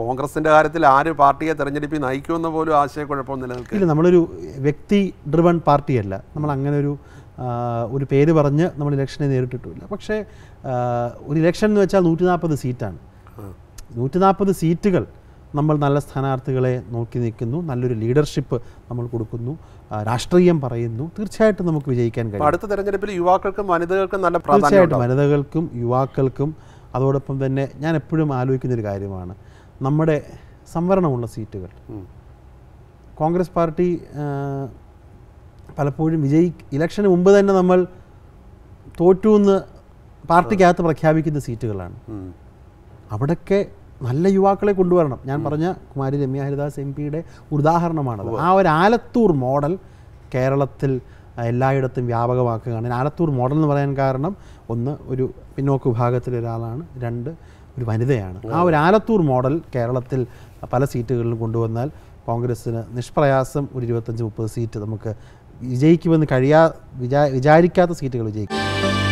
കോൺഗ്രസിന്റെ കാര്യത്തിൽ ആര് പാർട്ടിയെ തെരഞ്ഞെടുപ്പിൽ നയിക്കുമെന്ന് പോലും ആശയക്കുഴപ്പം നിലനിൽക്കുക ഇല്ല നമ്മളൊരു വ്യക്തി ഡ്രിവൺ പാർട്ടിയല്ല നമ്മൾ അങ്ങനെ ഒരു ആ, ഒരു പേര് പറഞ്ഞ് നമ്മൾ ഇലക്ഷനെ നേരിട്ടിട്ടില്ല പക്ഷേ ആ, ഒരു ഇലക്ഷൻ എന്ന് വെച്ചാൽ നൂറ്റി നാൽപ്പത് സീറ്റാണ് നൂറ്റി നാൽപ്പത് സീറ്റുകൾ നമ്മൾ നല്ല സ്ഥാനാർത്ഥികളെ നോക്കി നിൽക്കുന്നു നല്ലൊരു ലീഡർഷിപ്പ് നമ്മൾ കൊടുക്കുന്നു ആ, രാഷ്ട്രീയം പറയുന്നു തീർച്ചയായിട്ടും നമുക്ക് വിജയിക്കാൻ അപ്പൊ കഴിയും അടുത്ത തെരഞ്ഞെടുപ്പിൽ യുവാക്കൾക്കും വനിതകൾക്കും നല്ല പ്രാധാന്യം തീർച്ചയായിട്ടും വനിതകൾക്കും യുവാക്കൾക്കും അതോടൊപ്പം തന്നെ ഞാൻ എപ്പോഴും ആലോചിക്കുന്ന ഒരു കാര്യമാണ് നമ്മുടെ സംവരണമുള്ള സീറ്റുകൾ ഉം. കോൺഗ്രസ് പാർട്ടി ആ, പലപ്പോഴും വിജയി ഇലക്ഷന് മുമ്പ് തന്നെ നമ്മൾ തോറ്റു എന്ന് പാർട്ടിക്കകത്ത് പ്രഖ്യാപിക്കുന്ന സീറ്റുകളാണ് ഉം. അവിടൊക്കെ നല്ല യുവാക്കളെ കൊണ്ടുവരണം ഞാൻ പറഞ്ഞ കുമാരി രമ്യ ഹരിദാസ് എം പിയുടെ ഉദാഹരണമാണത് ആ ഒരു ആലത്തൂർ മോഡൽ കേരളത്തിൽ ആ, എല്ലായിടത്തും വ്യാപകമാക്കുകയാണ് ആലത്തൂർ മോഡൽ എന്ന് പറയാൻ കാരണം ഒന്ന് ഒരു പിന്നോക്ക വിഭാഗത്തിലെ ഒരാളാണ് രണ്ട് ഒരു വനിതയാണ് ആ ഒരു ആലത്തൂർ മോഡൽ കേരളത്തിൽ പല സീറ്റുകളിലും കൊണ്ടുവന്നാൽ കോൺഗ്രസ്സിന് നിഷ്പ്രയാസം ഒരു ഇരുപത്തഞ്ച് മുപ്പത് സീറ്റ് നമുക്ക് വിജയിക്കുമെന്ന് കഴിയാ വിചാ വിചാരിക്കാത്ത സീറ്റുകൾ വിജയിക്കും